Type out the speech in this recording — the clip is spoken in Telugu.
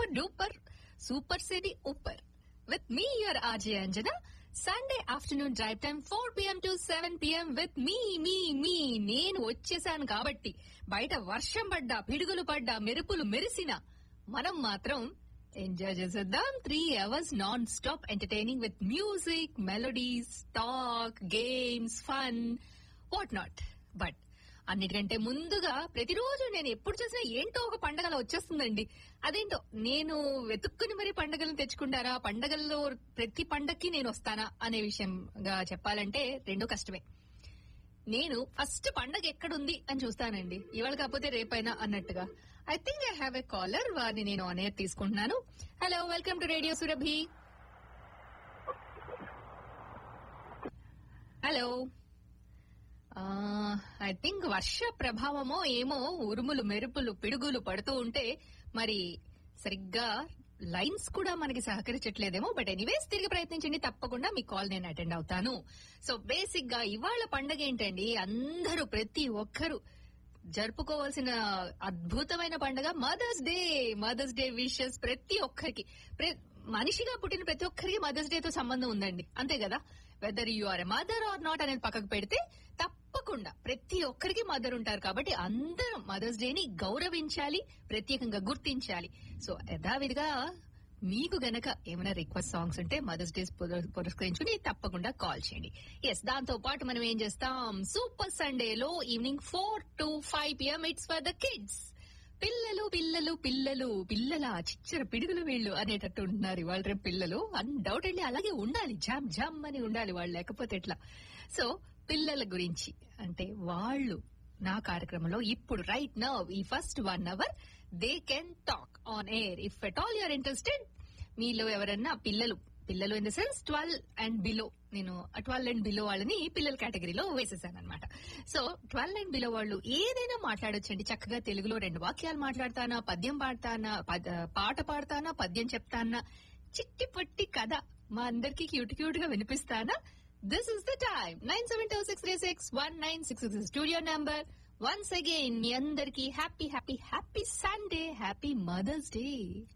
సూపర్ డూపర్ సూపర్ సిటీ ఊపర్ with me your RJ Anjana Sunday afternoon drive time four PM to seven PM with me మీ మీ నేను వచ్చేసాను కాబట్టి బయట వర్షం పడ్డా పిడుగులు పడ్డా మెరుపులు మెరిసిన మనం మాత్రం ఎంజాయ్ చేసేద్దాం three hours non stop entertaining with music melodies talk games fun what not but అన్నిటికంటే ముందుగా ప్రతిరోజు నేను ఎప్పుడు చూసినా ఏంటో ఒక పండగ అలా వచ్చేస్తుందండి అదేంటో నేను వెతుక్కుని మరి పండగలను తెచ్చుకుంటారా పండగల్లో ప్రతి పండక్కి నేను వస్తానా అనే విషయంగా చెప్పాలంటే రెండో కష్టమే నేను ఫస్ట్ పండగ ఎక్కడుంది అని చూస్తానండి ఇవాళ కాకపోతే రేపైనా అన్నట్టుగా I think I have a caller వారిని నేను ఆన్ ఎయిర్ తీసుకుంటున్నాను hello welcome to radio Surabhi hello I think వర్ష ప్రభావమో ఏమో ఉరుములు మెరుపులు పిడుగులు పడుతూ ఉంటే మరి సరిగ్గా లైన్స్ కూడా మనకి సహకరించట్లేదేమో బట్ ఎనీవేస్ తిరిగి ప్రయత్నించండి తప్పకుండా మీ కాల్ నేను అటెండ్ అవుతాను సో బేసిక్ గా ఇవాళ పండగ ఏంటండి అందరూ ప్రతి ఒక్కరు జరుపుకోవాల్సిన అద్భుతమైన పండుగ mother's day mother's day wishes ప్రతి ఒక్కరికి ప్ర- మనిషిగా పుట్టిన ప్రతి ఒక్కరికి మదర్స్ డే తో సంబంధం ఉందండి అంతే కదా whether you are a mother or not అనేది పక్కకు పెడితే తప్పకుండా ప్రతి ఒక్కరికి మదర్ ఉంటారు కాబట్టి అందరం మదర్స్ డేని గౌరవించాలి ప్రత్యేకంగా గుర్తించాలి సో యథావిధిగా మీకు గనక ఏమైనా రిక్వెస్ట్ సాంగ్స్ ఉంటే మదర్స్ డేస్ పురస్కరించుకుని తప్పకుండా కాల్ చేయండి ఎస్ దాంతో పాటు మనం ఏం చేస్తాం సూపర్ సండేలో evening four to five PM it's for the kids పిల్లలు పిల్లలు పిల్లలు పిల్లల చిచ్చర పిడుగులు వీళ్ళు అనేటట్టు ఉంటున్నారు ఇవాళ రేపు పిల్లలు అన్డౌటెడ్లీ అలాగే ఉండాలి జామ్ జామ్ అని ఉండాలి వాళ్ళు లేకపోతే ఎట్లా సో పిల్లల గురించి అంటే వాళ్ళు నా కార్యక్రమంలో ఇప్పుడు రైట్ నౌ ఈ first one hour they can talk on air if at all you're interested మీలో ఎవరన్నా పిల్లలు పిల్లలు in the sense twelve and below నేను ట్వెల్వ్ అండ్ బిలో వాళ్ళని పిల్లల కేటగిరీలో వేసేసాను అనమాట సో ట్వెల్వ్ అండ్ బిలో వాళ్ళు ఏదైనా మాట్లాడొచ్చండి చక్కగా తెలుగులో రెండు వాక్యాలు మాట్లాడతానా పద్యం పాడతానా పద- పాట పాడతానా పద్యం చెప్తానా చిట్టి పట్టి కథ మా అందరికి క్యూట్ క్యూట్ గా వినిపిస్తానా this is the time nine seven two six three six one nine six six studio number once again మీ అందరికి happy happy happy Sunday happy mother's day